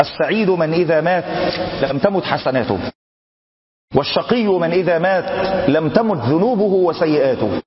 السعيد من إذا مات لم تمت حسناته والشقي من إذا مات لم تمت ذنوبه وسيئاته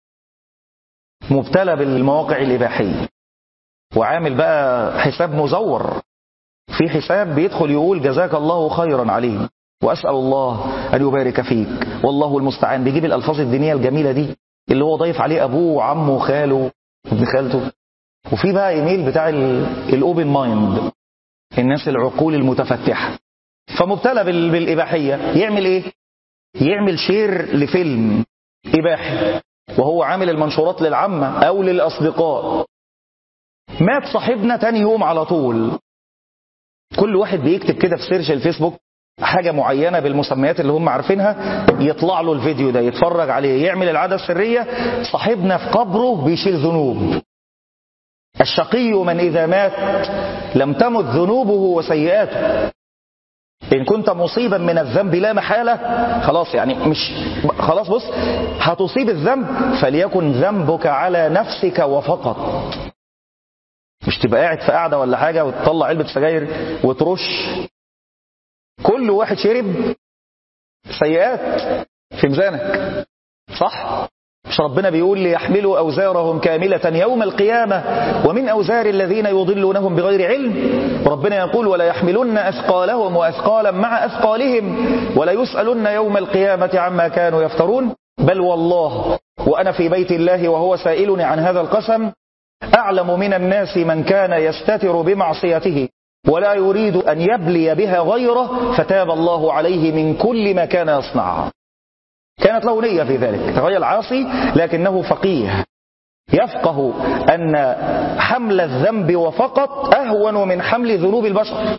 مبتلى بالمواقع الإباحية وعامل بقى حساب مزور في حساب بيدخل يقول جزاك الله خيرا عليه وأسأل الله أن يبارك فيك والله المستعان بيجيب الألفاظ الدينية الجميلة دي اللي هو ضايف عليه أبوه وعمه وخاله ابن خالته وفي بقى ايميل بتاع الاوبن مايند الناس العقول المتفتحة فمبتلى بالإباحية يعمل ايه يعمل شير لفيلم إباحي وهو عامل المنشورات للعامة أو للأصدقاء مات صاحبنا تاني يوم على طول كل واحد بيكتب كده في سيرش الفيسبوك حاجة معينة بالمسميات اللي هم عارفينها يطلع له الفيديو ده يتفرج عليه يعمل العادة السرية صاحبنا في قبره بيشيل ذنوب الشقي من إذا مات لم تمت ذنوبه وسيئاته إن كنت مصيبا من الذنب لا محالة خلاص يعني مش خلاص بص هتصيب الذنب فليكن ذنبك على نفسك وفقط مش تبقى قاعد في قاعدة ولا حاجة وتطلع علبة سجاير وترش كل واحد شرب سيئات في ميزانك صح مش ربنا بيقول ليحملوا أوزارهم كاملة يوم القيامة ومن أوزار الذين يضلونهم بغير علم وربنا يقول ولا يحملن أثقالهم وأثقالا مع أثقالهم ولا يسألن يوم القيامة عما كانوا يفترون بل والله وأنا في بيت الله وهو سائلني عن هذا القسم أعلم من الناس من كان يستتر بمعصيته ولا يريد أن يبلي بها غيره فتاب الله عليه من كل ما كان يصنع كانت له نية في ذلك تخيل عاصي لكنه فقيه يفقه أن حمل الذنب وفقط أهون من حمل ذنوب البشر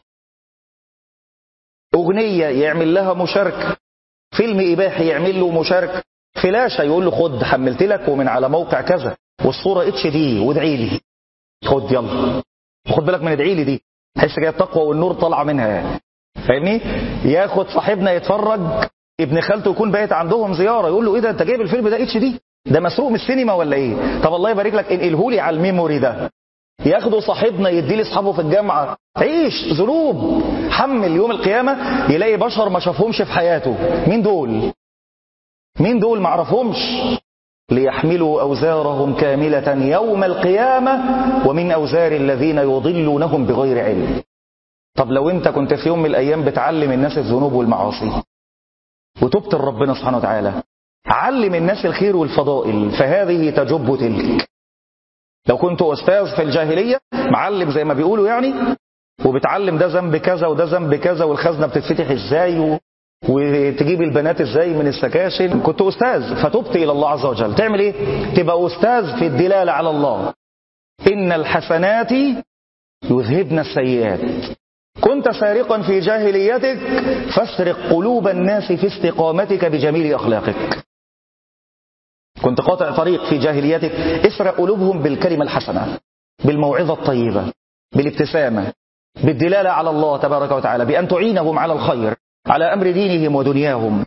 أغنية يعمل لها مشاركة فيلم إباحي يعمل له مشاركة فلاشة يقول له خد حملت لك ومن على موقع كذا والصورة اتش دي وادعي لي خد يلا خد بالك من ادعي لي دي تحس كده التقوى والنور طالعه منها يعني فاهمني ياخد صاحبنا يتفرج ابن خالته يكون بايت عندهم زياره يقول له ايه ده انت جايب الفيلم ده اتش دي ده مسروق من السينما ولا ايه طب الله يبارك لك انقله لي على الميموري ده ياخده صاحبنا يديه لاصحابه في الجامعه عيش ذنوب حمل يوم القيامه يلاقي بشر ما شافهمش في حياته مين دول مين دول ما عرفهمش ليحملوا أوزارهم كاملة يوم القيامة ومن أوزار الذين يضلونهم بغير علم طب لو انت كنت في يوم من الأيام بتعلم الناس الذنوب والمعاصي وتبت لربنا سبحانه وتعالى علم الناس الخير والفضائل فهذه تجب تلك لو كنت أستاذ في الجاهلية معلم زي ما بيقولوا يعني وبتعلم ده ذنب كذا وده ذنب كذا والخزنة بتتفتح ازاي و... وتجيب البنات ازاي من السكاشن كنت استاذ فتبت الى الله عز وجل تعمل ايه تبقى استاذ في الدلاله على الله ان الحسنات يذهبن السيئات كنت سارقا في جاهليتك فاسرق قلوب الناس في استقامتك بجميل اخلاقك كنت قاطع طريق في جاهليتك اسرق قلوبهم بالكلمه الحسنه بالموعظه الطيبه بالابتسامه بالدلاله على الله تبارك وتعالى بان تعينهم على الخير على أمر دينهم ودنياهم